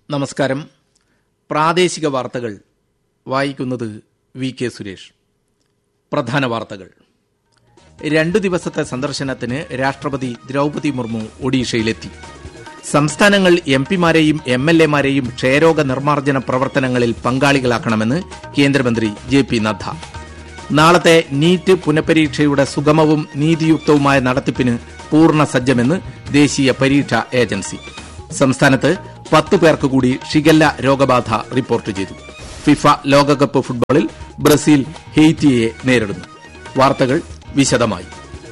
നമസ്കാരം പ്രാദേശിക വാർത്തകൾ വായിക്കുന്നത് വി കെ സുരേഷ് പ്രധാന വാർത്തകൾ രണ്ടു ദിവസത്തെ സന്ദർശനത്തിന് രാഷ്ട്രപതി ദ്രൗപതി മുർമു ഒഡീഷയിലെത്തി സംസ്ഥാനങ്ങൾ എം പിമാരെയും എം എൽ എമാരെയും ക്ഷയരോഗ നിർമ്മാർജ്ജന പ്രവർത്തനങ്ങളിൽ പങ്കാളികളാക്കണമെന്ന് കേന്ദ്രമന്ത്രി ജെ പി നദ്ദ നാളത്തെ നീറ്റ് പുനഃപരീക്ഷയുടെ സുഗമവും നീതിയുക്തവുമായ നടത്തിപ്പിന് പൂർണ്ണ സജ്ജമെന്ന് ദേശീയ പരീക്ഷാ ഏജൻസി സംസ്ഥാനത്ത് പത്ത് പേർക്ക് കൂടി ഷിഗല്ല രോഗബാധ റിപ്പോർട്ട് ചെയ്തു ഫിഫ ലോകകപ്പ് ഫുട്ബോളിൽ ബ്രസീൽ ഹെയ്റ്റിയെ നേരിടുന്നു വാർത്തകൾ വിശദമായി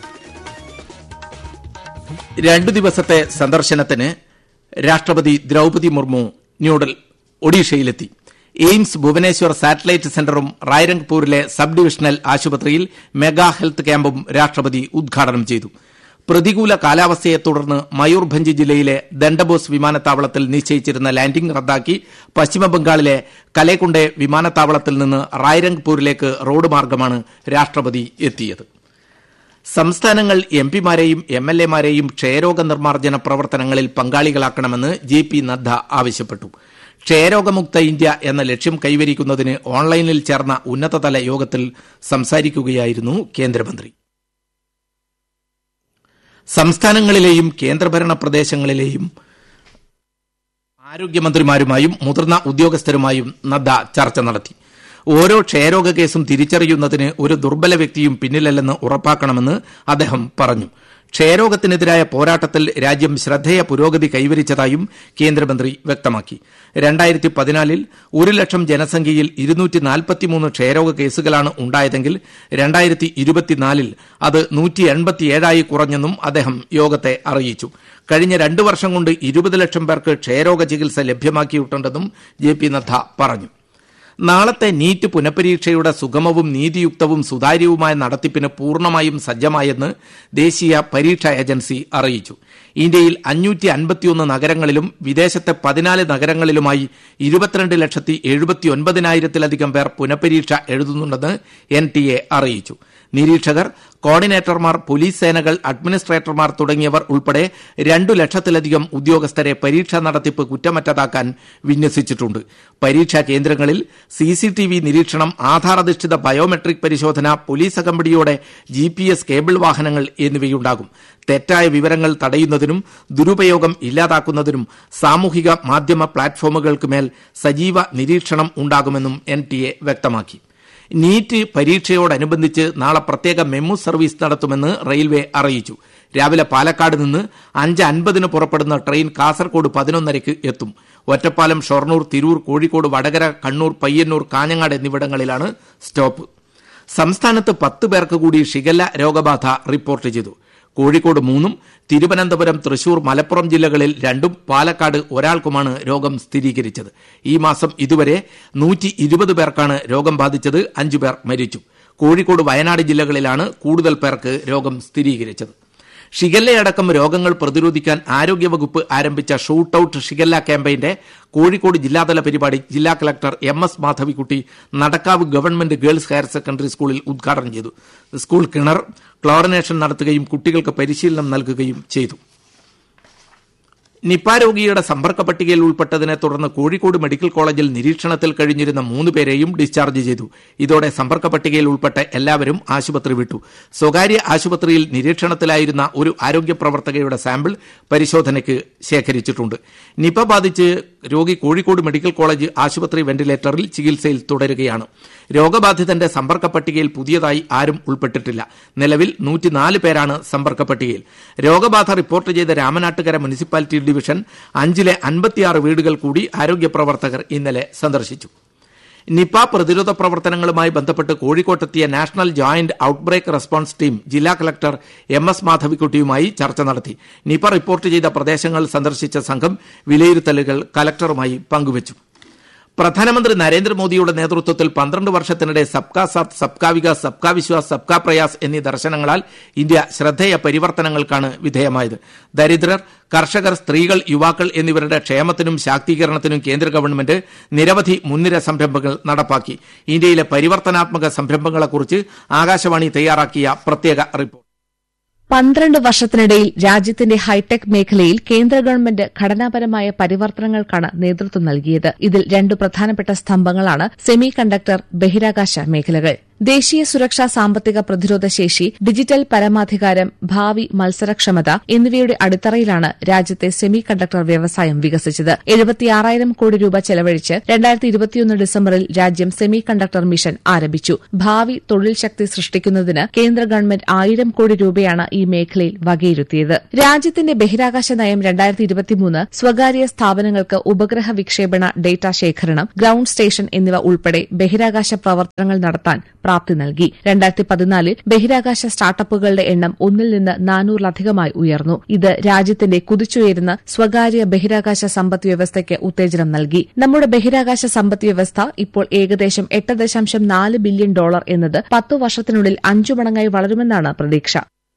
രണ്ടു ദിവസത്തെ സന്ദർശനത്തിന് രാഷ്ട്രപതി ദ്രൗപതി മുർമു ന്യൂഡൽ ഒഡീഷയിലെത്തി എയിംസ് ഭുവനേശ്വർ സാറ്റലൈറ്റ് സെന്ററും റായ്രംഗ്പൂരിലെ സബ് ഡിവിഷണൽ ആശുപത്രിയിൽ മെഗാ ഹെൽത്ത് ക്യാമ്പും രാഷ്ട്രപതി ഉദ്ഘാടനം ചെയ്തു പ്രതികൂല കാലാവസ്ഥയെ തുടർന്ന് മയൂർഭഞ്ച് ജില്ലയിലെ ദണ്ഡബോസ് വിമാനത്താവളത്തിൽ നിശ്ചയിച്ചിരുന്ന ലാൻഡിംഗ് റദ്ദാക്കി പശ്ചിമബംഗാളിലെ കലേക്കുണ്ടെ വിമാനത്താവളത്തിൽ നിന്ന് റായ്രംഗ്പൂരിലേക്ക് റോഡ് മാർഗമാണ് രാഷ്ട്രപതി എത്തിയത് സംസ്ഥാനങ്ങൾ എം പിമാരെയും എം എൽ എമാരെയും ക്ഷയരോഗ നിർമ്മാർജ്ജന പ്രവർത്തനങ്ങളിൽ പങ്കാളികളാക്കണമെന്ന് ജെ പി നദ്ദ ആവശ്യപ്പെട്ടു ക്ഷയരോഗമുക്ത ഇന്ത്യ എന്ന ലക്ഷ്യം കൈവരിക്കുന്നതിന് ഓൺലൈനിൽ ചേർന്ന ഉന്നതതല യോഗത്തിൽ സംസാരിക്കുകയായിരുന്നു കേന്ദ്രമന്ത്രി സംസ്ഥാനങ്ങളിലെയും കേന്ദ്രഭരണ പ്രദേശങ്ങളിലെയും ആരോഗ്യമന്ത്രിമാരുമായും മുതിർന്ന ഉദ്യോഗസ്ഥരുമായും നദ്ദ ചർച്ച നടത്തി ഓരോ ക്ഷയരോഗ കേസും തിരിച്ചറിയുന്നതിന് ഒരു ദുർബല വ്യക്തിയും പിന്നിലല്ലെന്ന് ഉറപ്പാക്കണമെന്ന് അദ്ദേഹം പറഞ്ഞു ക്ഷയരോഗത്തിനെതിരായ പോരാട്ടത്തിൽ രാജ്യം ശ്രദ്ധേയ പുരോഗതി കൈവരിച്ചതായും കേന്ദ്രമന്ത്രി വ്യക്തമാക്കി രണ്ടായിരത്തി പതിനാലിൽ ഒരു ലക്ഷം ജനസംഖ്യയിൽ ഇരുന്നൂറ്റി നാൽപ്പത്തിമൂന്ന് ക്ഷയരോഗ കേസുകളാണ് ഉണ്ടായതെങ്കിൽ രണ്ടായിരത്തി ഇരുപത്തിനാലിൽ അത് നൂറ്റി എൺപത്തിയേഴായി കുറഞ്ഞെന്നും അദ്ദേഹം യോഗത്തെ അറിയിച്ചു കഴിഞ്ഞ രണ്ടു വർഷം കൊണ്ട് ഇരുപത് ലക്ഷം പേർക്ക് ക്ഷയരോഗ ചികിത്സ ലഭ്യമാക്കിയിട്ടുണ്ടെന്നും ജെ പി നദ്ദ പറഞ്ഞു നാളത്തെ നീറ്റ് പുനഃപരീക്ഷയുടെ സുഗമവും നീതിയുക്തവും സുതാര്യവുമായ നടത്തിപ്പിന് പൂർണ്ണമായും സജ്ജമായെന്ന് ദേശീയ പരീക്ഷാ ഏജൻസി അറിയിച്ചു ഇന്ത്യയിൽ അഞ്ഞൂറ്റി അൻപത്തിയൊന്ന് നഗരങ്ങളിലും വിദേശത്തെ പതിനാല് നഗരങ്ങളിലുമായി ഇരുപത്തിരണ്ട് ലക്ഷത്തി എഴുപത്തി ഒൻപതിനായിരത്തിലധികം പേർ പുനഃപരീക്ഷ എഴുതുന്നുണ്ടെന്ന് എൻ ടി എ അറിയിച്ചു നിരീക്ഷകർ കോർഡിനേറ്റർമാർ പോലീസ് സേനകൾ അഡ്മിനിസ്ട്രേറ്റർമാർ തുടങ്ങിയവർ ഉൾപ്പെടെ രണ്ടു ലക്ഷത്തിലധികം ഉദ്യോഗസ്ഥരെ പരീക്ഷാ നടത്തിപ്പ് കുറ്റമറ്റതാക്കാൻ വിന്യസിച്ചിട്ടുണ്ട് പരീക്ഷാ കേന്ദ്രങ്ങളിൽ സിസിടിവി നിരീക്ഷണം ആധാരധിഷ്ഠിത ബയോമെട്രിക് പരിശോധന പോലീസ് അകമ്പടിയോടെ ജി പി എസ് കേബിൾ വാഹനങ്ങൾ എന്നിവയുണ്ടാകും തെറ്റായ വിവരങ്ങൾ തടയുന്നതിനും ദുരുപയോഗം ഇല്ലാതാക്കുന്നതിനും സാമൂഹിക മാധ്യമ പ്ലാറ്റ്ഫോമുകൾക്ക് മേൽ സജീവ നിരീക്ഷണം ഉണ്ടാകുമെന്നും എൻ ടി എ വ്യക്തമാക്കി നീറ്റ് പരീക്ഷയോടനുബന്ധിച്ച് നാളെ പ്രത്യേക മെമു സർവീസ് നടത്തുമെന്ന് റെയിൽവേ അറിയിച്ചു രാവിലെ പാലക്കാട് നിന്ന് അഞ്ച് അൻപതിന് പുറപ്പെടുന്ന ട്രെയിൻ കാസർകോട് പതിനൊന്നരയ്ക്ക് എത്തും ഒറ്റപ്പാലം ഷൊർണൂർ തിരൂർ കോഴിക്കോട് വടകര കണ്ണൂർ പയ്യന്നൂർ കാഞ്ഞങ്ങാട് എന്നിവിടങ്ങളിലാണ് സ്റ്റോപ്പ് സംസ്ഥാനത്ത് പത്ത് പേർക്ക് കൂടി ഷിഗല്ല രോഗബാധ റിപ്പോർട്ട് ചെയ്തു കോഴിക്കോട് മൂന്നും തിരുവനന്തപുരം തൃശൂർ മലപ്പുറം ജില്ലകളിൽ രണ്ടും പാലക്കാട് ഒരാൾക്കുമാണ് രോഗം സ്ഥിരീകരിച്ചത് ഈ മാസം ഇതുവരെ നൂറ്റി ഇരുപത് പേർക്കാണ് രോഗം ബാധിച്ചത് അഞ്ചുപേർ മരിച്ചു കോഴിക്കോട് വയനാട് ജില്ലകളിലാണ് കൂടുതൽ പേർക്ക് രോഗം സ്ഥിരീകരിച്ചത് ഷിഗല്ലയടക്കം രോഗങ്ങൾ പ്രതിരോധിക്കാൻ ആരോഗ്യവകുപ്പ് ആരംഭിച്ച ഷൂട്ട് ഔട്ട് ഷിഗല്ല ക്യാമ്പയിന്റെ കോഴിക്കോട് ജില്ലാതല പരിപാടി ജില്ലാ collector M S Madhavikutty Nadakkavu government girls higher secondary സ്കൂളിൽ ഉദ്ഘാടനം ചെയ്തു സ്കൂൾ കിണർ ക്ലോറിനേഷൻ നടത്തുകയും കുട്ടികൾക്ക് പരിശീലനം നൽകുകയും ചെയ്തു നിപ രോഗിയുടെ സമ്പർക്ക പട്ടികയിൽ ഉൾപ്പെട്ടതിനെ തുടർന്ന് കോഴിക്കോട് മെഡിക്കൽ കോളേജിൽ നിരീക്ഷണത്തിൽ കഴിഞ്ഞിരുന്ന മൂന്ന് പേരെയും ഡിസ്ചാർജ് ചെയ്തു ഇതോടെ സമ്പർക്ക പട്ടികയിൽ ഉൾപ്പെട്ട എല്ലാവരും ആശുപത്രി വിട്ടു സ്വകാര്യ ആശുപത്രിയിൽ നിരീക്ഷണത്തിലായിരുന്ന ഒരു ആരോഗ്യ പ്രവർത്തകയുടെ സാമ്പിൾ പരിശോധനയ്ക്ക് ശേഖരിച്ചിട്ടുണ്ട് നിപ ബാധിച്ച് രോഗി കോഴിക്കോട് മെഡിക്കൽ കോളേജ് ആശുപത്രി വെന്റിലേറ്ററിൽ ചികിത്സയിൽ തുടരുകയാണ് രോഗബാധിതന്റെ സമ്പർക്ക പട്ടികയിൽ പുതിയതായി ആരും ഉൾപ്പെട്ടിട്ടില്ല നിലവിൽ നൂറ്റിനാല് പേരാണ് സമ്പർക്ക പട്ടികയിൽ രോഗബാധ റിപ്പോർട്ട് ചെയ്ത രാമനാട്ടുകര മുനിസിപ്പാലിറ്റി ഡിവിഷൻ അഞ്ചിലെ അൻപത്തിയാറ് വീടുകൾ കൂടി ആരോഗ്യ പ്രവർത്തകർ ഇന്നലെ സന്ദർശിച്ചു നിപ പ്രതിരോധ പ്രവർത്തനങ്ങളുമായി ബന്ധപ്പെട്ട് കോഴിക്കോട്ടെത്തിയ national joint outbreak response team ജില്ലാ കളക്ടർ എം എസ് മാധവിക്കുട്ടിയുമായി ചർച്ച നടത്തി നിപ റിപ്പോർട്ട് ചെയ്ത പ്രദേശങ്ങൾ സന്ദർശിച്ച സംഘം വിലയിരുത്തലുകൾ കലക്ടറുമായി പങ്കുവച്ചു പ്രധാനമന്ത്രി നരേന്ദ്രമോദിയുടെ നേതൃത്വത്തിൽ പന്ത്രണ്ട് വർഷത്തിനിടെ സബ്കാ സാത്ത് സബ്കാ വികാസ് സബ്കാ വിശ്വാസ് സബ്കാ പ്രയാസ് എന്നീ ദർശനങ്ങളാൽ ഇന്ത്യ ശ്രദ്ധേയ പരിവർത്തനങ്ങൾക്കാണ് വിധേയമായത് ദരിദ്രർ കർഷകർ സ്ത്രീകൾ യുവാക്കൾ എന്നിവരുടെ ക്ഷേമത്തിനും ശാക്തീകരണത്തിനും കേന്ദ്ര ഗവൺമെന്റ് നിരവധി മുൻനിര സംരംഭങ്ങൾ നടപ്പാക്കി ഇന്ത്യയിലെ പരിവർത്തനാത്മക സംരംഭങ്ങളെക്കുറിച്ച് ആകാശവാണി തയ്യാറാക്കിയ പ്രത്യേക റിപ്പോർട്ട് പന്ത്രണ്ട് വർഷത്തിനിടയിൽ രാജ്യത്തിന്റെ ഹൈടെക് മേഖലയിൽ കേന്ദ്ര ഗവൺമെന്റ് ഘടനാപരമായ പരിവർത്തനങ്ങൾക്കാണ് നേതൃത്വം നൽകിയത് ഇതിൽ രണ്ട് പ്രധാനപ്പെട്ട സ്തംഭങ്ങളാണ് സെമി കണ്ടക്ടർ ബഹിരാകാശ മേഖലകൾ ദേശീയ സുരക്ഷാ സാമ്പത്തിക പ്രതിരോധ ശേഷി ഡിജിറ്റൽ പരമാധികാരം ഭാവി മത്സരക്ഷമത എന്നിവയുടെ അടിത്തറയിലാണ് രാജ്യത്തെ സെമി കണ്ടക്ടർ വ്യവസായം വികസിച്ചത് എഴുപത്തിയാറായിരം കോടി രൂപ ചെലവഴിച്ച് രണ്ടായിരത്തി ഇരുപത്തിയൊന്ന് ഡിസംബറിൽ രാജ്യം സെമി കണ്ടക്ടർ മിഷൻ ആരംഭിച്ചു ഭാവി തൊഴിൽ ശക്തി സൃഷ്ടിക്കുന്നതിന് കേന്ദ്ര ഗവൺമെന്റ് ആയിരം കോടി രൂപയാണ് ഈ മേഖലയിൽ വകയിരുത്തിയത് രാജ്യത്തിന്റെ ബഹിരാകാശ നയം രണ്ടായിരത്തി ഇരുപത്തിമൂന്ന് സ്വകാര്യ സ്ഥാപനങ്ങൾക്ക് ഉപഗ്രഹ വിക്ഷേപണ ഡേറ്റ ശേഖരണം ഗ്രൌണ്ട് സ്റ്റേഷൻ എന്നിവ ഉൾപ്പെടെ ബഹിരാകാശ പ്രവർത്തനങ്ങൾ നടത്താൻ പ്രാപ്തി നൽകി രണ്ടായിരത്തി പതിനാലിൽ ബഹിരാകാശ സ്റ്റാർട്ടപ്പുകളുടെ എണ്ണം ഒന്നിൽ നിന്ന് നാനൂറിലധികമായി ഉയർന്നു ഇത് രാജ്യത്തിന്റെ കുതിച്ചുയരുന്ന സ്വകാര്യ ബഹിരാകാശ സമ്പദ് വ്യവസ്ഥയ്ക്ക് ഉത്തേജനം നൽകി നമ്മുടെ ബഹിരാകാശ സമ്പദ് വ്യവസ്ഥ ഇപ്പോൾ ഏകദേശം എട്ട് ദശാംശം നാല് ബില്യൺ ഡോളർ എന്നത് പത്തു വർഷത്തിനുള്ളിൽ അഞ്ചു മടങ്ങായി വളരുമെന്നാണ് പ്രതീക്ഷ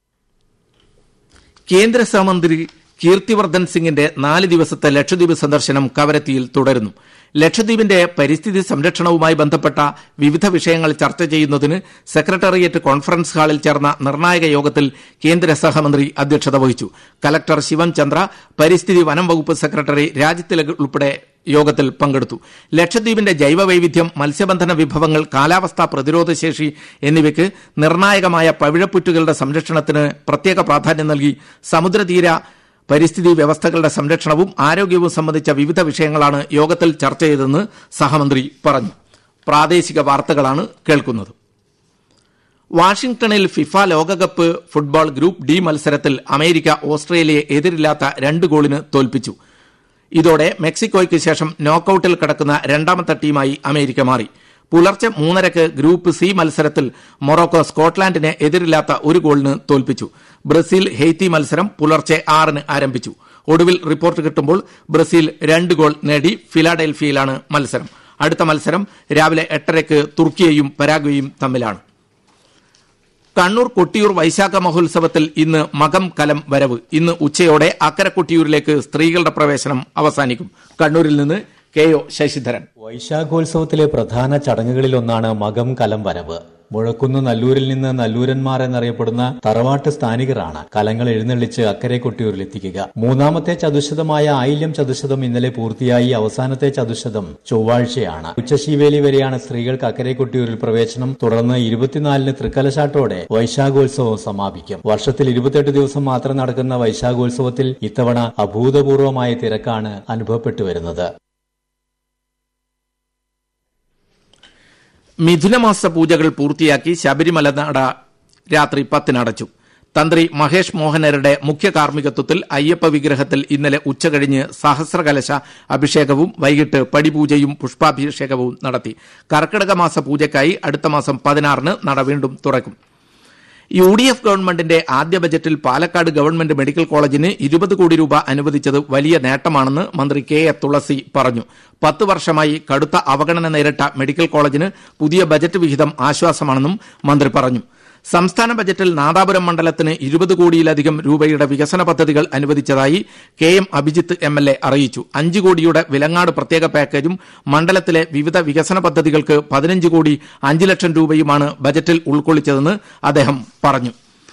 കേന്ദ്ര സഹമന്ത്രി കീർത്തിവർദ്ധൻ സിംഗിന്റെ നാല് ദിവസത്തെ ലക്ഷദ്വീപ് സന്ദർശനം കവരത്തിയിൽ തുടരുന്നു ലക്ഷദ്വീപിന്റെ പരിസ്ഥിതി സംരക്ഷണവുമായി ബന്ധപ്പെട്ട വിവിധ വിഷയങ്ങൾ ചർച്ച ചെയ്യുന്നതിന് സെക്രട്ടേറിയറ്റ് കോൺഫറൻസ് ഹാളിൽ ചേർന്ന നിർണായക യോഗത്തിൽ കേന്ദ്ര സഹമന്ത്രി അധ്യക്ഷത വഹിച്ചു കലക്ടർ ശിവം ചന്ദ്ര പരിസ്ഥിതി വനം വകുപ്പ് സെക്രട്ടറി രാജ്യത്തിലക് ഉൾപ്പെടെ യോഗത്തിൽ പങ്കെടുത്തു ലക്ഷദ്വീപിന്റെ ജൈവവൈവിധ്യം മത്സ്യബന്ധന വിഭവങ്ങൾ കാലാവസ്ഥാ പ്രതിരോധശേഷി എന്നിവയ്ക്ക് നിർണായകമായ പവിഴപ്പുറ്റുകളുടെ സംരക്ഷണത്തിന് പ്രത്യേക പ്രാധാന്യം നൽകി സമുദ്രതീര പരിസ്ഥിതി വ്യവസ്ഥകളുടെ സംരക്ഷണവും ആരോഗ്യവും സംബന്ധിച്ച വിവിധ വിഷയങ്ങളാണ് യോഗത്തിൽ ചർച്ച ചെയ്തതെന്ന് സഹമന്ത്രി പറഞ്ഞു പ്രാദേശിക വാർത്തകളാണ് കേൾക്കുന്നത് വാഷിംഗ്ടണിൽ ഫിഫ ലോകകപ്പ് ഫുട്ബോൾ ഗ്രൂപ്പ് ഡി മത്സരത്തിൽ അമേരിക്ക ഓസ്ട്രേലിയയെ എതിരില്ലാത്ത രണ്ട് ഗോളിന് തോൽപ്പിച്ചു ഇതോടെ മെക്സിക്കോയ്ക്ക് ശേഷം നോക്കൌട്ടിൽ കടക്കുന്ന രണ്ടാമത്തെ ടീമായി അമേരിക്ക മാറി പുലർച്ചെ മൂന്നരക്ക് ഗ്രൂപ്പ് സി മത്സരത്തിൽ മൊറോക്കോ സ്കോട്ട്ലാൻഡിനെ എതിരില്ലാത്ത ഒരു ഗോളിന് തോൽപ്പിച്ചു ബ്രസീൽ ഹെയ്ത്തി മത്സരം പുലർച്ചെ ആറിന് ആരംഭിച്ചു ഒടുവിൽ റിപ്പോർട്ട് കിട്ടുമ്പോൾ ബ്രസീൽ രണ്ട് ഗോൾ നേടി ഫിലാഡൽഫിയയിലാണ് മത്സരം അടുത്ത മത്സരം രാവിലെ എട്ടരയ്ക്ക് തുർക്കിയയും പരാഗ്വയും തമ്മിലാണ് കണ്ണൂർ കൊട്ടിയൂർ വൈശാഖ മഹോത്സവത്തിൽ ഇന്ന് മകം കലം വരവ് ഇന്ന് ഉച്ചയോടെ അക്കരെ കൊട്ടിയൂരിലേക്ക് സ്ത്രീകളുടെ പ്രവേശനം അവസാനിക്കും കണ്ണൂരിൽ നിന്ന് കെ ഒ ശശിധരൻ വൈശാഖോത്സവത്തിലെ പ്രധാന ചടങ്ങുകളിലൊന്നാണ് മകം കലം വരവ് മുഴക്കുന്ന് നല്ലൂരിൽ നിന്ന് നല്ലൂരന്മാർ എന്നറിയപ്പെടുന്ന തറവാട്ട് സ്ഥാനികരാണ് കലങ്ങൾ എഴുന്നള്ളിച്ച് അക്കരെ കൊട്ടിയൂരിലെത്തിക്കുക മൂന്നാമത്തെ ചതുശതമായ ആയില്യം ചതുശതം ഇന്നലെ പൂർത്തിയായി അവസാനത്തെ ചതുശതം ചൊവ്വാഴ്ചയാണ് ഉച്ചശീവേലി വരെയാണ് സ്ത്രീകൾക്ക് അക്കരെ കൊട്ടിയൂരിൽ പ്രവേശനം തുടർന്ന് ഇരുപത്തിനാലിന് തൃക്കലശാട്ടോടെ വൈശാഖോത്സവം സമാപിക്കും വർഷത്തിൽ ഇരുപത്തെട്ട് ദിവസം മാത്രം നടക്കുന്ന വൈശാഖോത്സവത്തിൽ ഇത്തവണ അഭൂതപൂർവമായ തിരക്കാണ് അനുഭവപ്പെട്ടു വരുന്നത് മിഥുനമാസ പൂജകൾ പൂർത്തിയാക്കി ശബരിമല നട രാത്രി പത്തിന് അടച്ചു തന്ത്രി മഹേഷ് മോഹനരുടെ മുഖ്യ കാർമ്മികത്വത്തിൽ അയ്യപ്പ വിഗ്രഹത്തിൽ ഇന്നലെ ഉച്ചകഴിഞ്ഞ് സഹസ്രകലശ അഭിഷേകവും വൈകിട്ട് പടിപൂജയും പുഷ്പാഭിഷേകവും നടത്തി കർക്കിടക മാസ പൂജയ്ക്കായി അടുത്ത മാസം പതിനാറിന് നട വീണ്ടും തുറക്കും യു ഡി എഫ് ഗവൺമെന്റിന്റെ ആദ്യ ബജറ്റിൽ പാലക്കാട് ഗവൺമെന്റ് മെഡിക്കൽ കോളേജിന് ഇരുപത് കോടി രൂപ അനുവദിച്ചത് വലിയ നേട്ടമാണെന്ന് മന്ത്രി കെ എ തുളസി പറഞ്ഞു പത്ത് വർഷമായി കടുത്ത അവഗണന നേരിട്ട മെഡിക്കൽ കോളേജിന് പുതിയ ബജറ്റ് വിഹിതം ആശ്വാസമാണെന്നും മന്ത്രി പറഞ്ഞു സംസ്ഥാന ബജറ്റിൽ നാദാപുരം മണ്ഡലത്തിന് ഇരുപത് കോടിയിലധികം രൂപയുടെ വികസന പദ്ധതികൾ അനുവദിച്ചതായി K M Abhijith M L A അറിയിച്ചു അഞ്ച് കോടിയുടെ വിലങ്ങാട് പ്രത്യേക പാക്കേജും മണ്ഡലത്തിലെ വിവിധ വികസന പദ്ധതികൾക്ക് പതിനഞ്ച് കോടി അഞ്ച് ലക്ഷം രൂപയുമാണ് ബജറ്റിൽ ഉൾക്കൊള്ളിച്ചതെന്ന് അദ്ദേഹം പറഞ്ഞു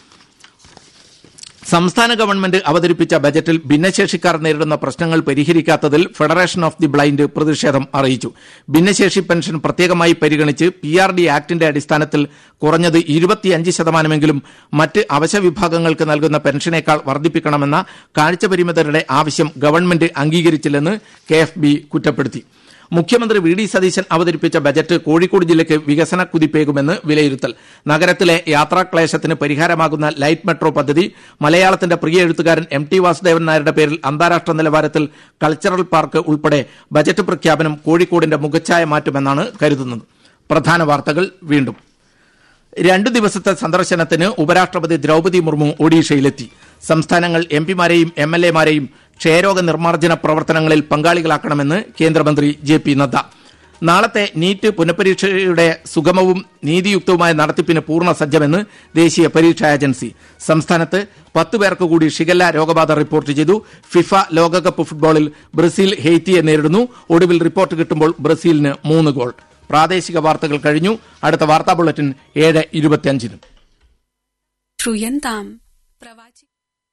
സംസ്ഥാന ഗവൺമെന്റ് അവതരിപ്പിച്ച ബജറ്റിൽ ഭിന്നശേഷിക്കാർ നേരിടുന്ന പ്രശ്നങ്ങൾ പരിഹരിക്കാത്തതിൽ ഫെഡറേഷൻ ഓഫ് ദി ബ്ലൈൻഡ് പ്രതിഷേധം അറിയിച്ചു ഭിന്നശേഷി പെൻഷൻ പ്രത്യേകമായി പരിഗണിച്ച് പി ആർ ഡി ആക്ടിന്റെ അടിസ്ഥാനത്തിൽ കുറഞ്ഞത് ഇരുപത്തിയഞ്ച് ശതമാനമെങ്കിലും മറ്റ് അവശ്യ വിഭാഗങ്ങൾക്ക് നൽകുന്ന പെൻഷനേക്കാൾ വർദ്ധിപ്പിക്കണമെന്ന കാഴ്ചപരിമിതരുടെ ആവശ്യം ഗവൺമെന്റ് അംഗീകരിച്ചില്ലെന്ന് കെ എഫ് ബി കുറ്റപ്പെടുത്തി മുഖ്യമന്ത്രി വി ഡി സതീശൻ അവതരിപ്പിച്ച ബജറ്റ് കോഴിക്കോട് ജില്ലയ്ക്ക് വികസന കുതിപ്പേകുമെന്ന് വിലയിരുത്തൽ നഗരത്തിലെ യാത്രാക്ലേശത്തിന് പരിഹാരമാകുന്ന ലൈറ്റ് മെട്രോ പദ്ധതി മലയാളത്തിന്റെ പ്രിയ എഴുത്തുകാരൻ എം ടി വാസുദേവൻ നായരുടെ പേരിൽ അന്താരാഷ്ട്ര നിലവാരത്തിൽ കൾച്ചറൽ പാർക്ക് ഉൾപ്പെടെ ബജറ്റ് പ്രഖ്യാപനം കോഴിക്കോടിന്റെ മുഖച്ഛായ മാറ്റുമെന്നാണ് കരുതുന്നത് പ്രധാന വാർത്തകൾ വീണ്ടും രണ്ടു ദിവസത്തെ സന്ദർശനത്തിന് ഉപരാഷ്ട്രപതി ദ്രൌപതി മുർമു ഒഡീഷയിലെത്തി സംസ്ഥാനങ്ങൾ എം പിമാരെയും എം എൽ എമാരെയും ക്ഷയരോഗ നിർമ്മാർജ്ജന പ്രവർത്തനങ്ങളിൽ പങ്കാളികളാക്കണമെന്ന് കേന്ദ്രമന്ത്രി ജെ പി നദ്ദ നാളത്തെ നീറ്റ് പുനഃപരീക്ഷയുടെ സുഗമവും നീതിയുക്തവുമായ നടത്തിപ്പിന് പൂർണ്ണ സജ്ജമെന്ന് ദേശീയ പരീക്ഷാ ഏജൻസി സംസ്ഥാനത്ത് പത്ത് പേർക്ക് കൂടി ഷിഗല്ല രോഗബാധ റിപ്പോർട്ട് ചെയ്തു ഫിഫ ലോകകപ്പ് ഫുട്ബോളിൽ ബ്രസീൽ ഹെയ്ത്തിയെ നേരിടുന്നു ഒടുവിൽ റിപ്പോർട്ട് കിട്ടുമ്പോൾ ബ്രസീലിന് മൂന്ന് ഗോൾ പ്രാദേശിക വാർത്തകൾ കഴിഞ്ഞു അടുത്ത വാർത്താ ബുള്ളറ്റിൻ ഏഴ് ഇരുപത്തിയഞ്ചിനും श्रूयन्ताम् പ്രവാചി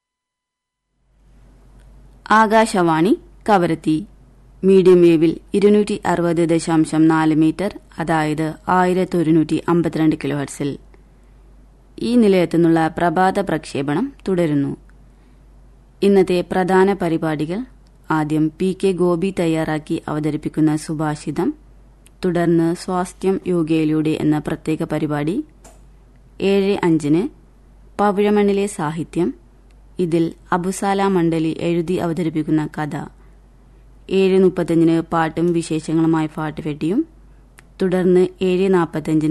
ആകാശവാണി കവരത്തി മീഡിയം വേവിൽ ഇരുന്നൂറ്റി അറുപത് ദശാംശം നാല് മീറ്റർ അതായത് ആയിരത്തി ഒരുന്നൂറ്റി അമ്പത്തിരണ്ട് കിലോ ഹെർട്സിൽ ഈ നിലയത്തു നിന്നുള്ള പ്രഭാത പ്രക്ഷേപണം തുടരുന്നു ഇന്നത്തെ പ്രധാന പരിപാടികൾ ആദ്യം പി കെ ഗോപി തയ്യാറാക്കി അവതരിപ്പിക്കുന്ന സുഭാഷിതം തുടർന്ന് സ്വാസ്ഥ്യം യോഗയിലൂടെ എന്ന പ്രത്യേക പരിപാടി ഏഴ് അഞ്ചിന് പവിഴമണ്ണിലെ സാഹിത്യം ഇതിൽ അബുസാല മണ്ഡലി എഴുതി അവതരിപ്പിക്കുന്ന കഥ ഏഴ് മുപ്പത്തഞ്ചിന് പാട്ടും വിശേഷങ്ങളുമായി പാട്ടുപെട്ടിയും തുടർന്ന് ഏഴ് നാൽപ്പത്തഞ്ചിന്